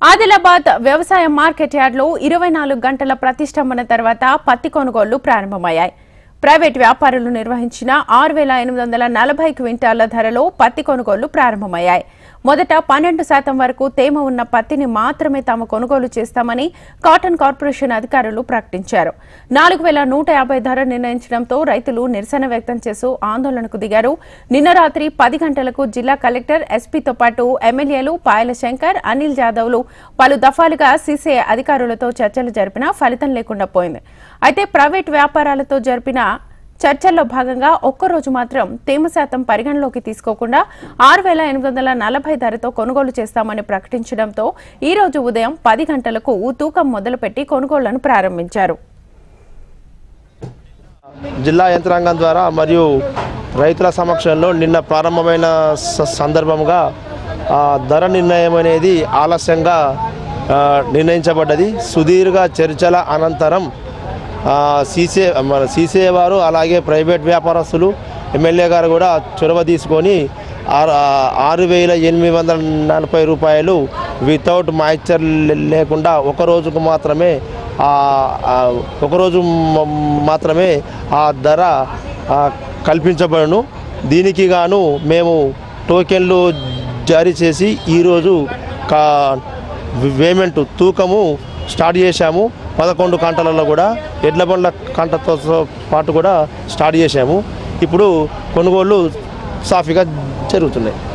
ఆదిలాబాద్ వ్యవసాయ మార్కెట్ యార్డ్లో ఇరవై నాలుగు గంటల ప్రతిష్టంభన తర్వాత పత్తి కొనుగోళ్లు ప్రారంభమయ్యాయి ప్రైవేట్ వ్యాపారులు నిర్వహించిన ఆరు వేల ఎనిమిది వందల నలభై క్వింటాల ధరలో పత్తి కొనుగోళ్లు ప్రారంభమయ్యాయి మొదట పన్నెండు శాతం వరకు తేమ ఉన్న పత్తిని మాత్రమే తాము కొనుగోలు చేస్తామని కాటన్ కార్పొరేషన్ అధికారులు ప్రకటించారు నాలుగు వేల నూట యాభై ధర నిర్ణయించడంతో రైతులు నిరసన వ్యక్తం చేస్తూ ఆందోళనకు దిగారు నిన్న రాత్రి పది గంటలకు జిల్లా కలెక్టర్ ఎస్పీతో పాటు ఎమ్మెల్యేలు పాయల శంకర్ అనిల్ జాదవ్లు పలు దఫాలుగా సీసీఐ అధికారులతో చర్చలు జరిపినా ఫలితం లేకుండా పోయింది అయితే ప్రైవేట్ వ్యాపారాలతో జరిపిన చర్చల్లో భాగంగా ఒక్కరోజు మాత్రం తేమ శాతం పరిగణలోకి తీసుకోకుండా ఆరు వేల ఎనిమిది వందల నలభై ధరతో కొనుగోలు చేస్తామని ప్రకటించడంతో ఈ రోజు ఉదయం పది గంటలకు తూకం మొదలుపెట్టి కొనుగోళ్లను ప్రారంభించారు జిల్లా యంత్రాంగం ద్వారా మరియు రైతుల సమక్షంలో నిన్న ప్రారంభమైన స- సందర్భంగా ఆ, ధర నిర్ణయం అనేది ఆలస్యంగా ఆ, నిర్ణయించబడ్డది సుదీర్ఘ చర్చల అనంతరం సీసే మన సీసే వారు అలాగే ప్రైవేట్ వ్యాపారస్తులు ఎమ్మెల్యే గారు కూడా చొరవ తీసుకొని ఆరు ఆరు వేల ఎనిమిది వందల నలభై రూపాయలు వితౌట్ మాయిశ్చర్ లేకుండా ఒక రోజుకు మాత్రమే ఆ- ఆ ఒకరోజు మ- మాత్రమే ఆ ధర ఆ, కల్పించబడును దీనికి గాను మేము టోకెన్లు జారీ చేసి ఈరోజు కా పేమెంట్ తూకము స్టార్ట్ చేశాము పదకొండు గంటలలో కూడా ఎడ్ల బండ్ల గంటతో పాటు కూడా స్టార్ట్ చేశాము ఇప్పుడు కొనుగోళ్ళు సాఫీగా జరుగుతున్నాయి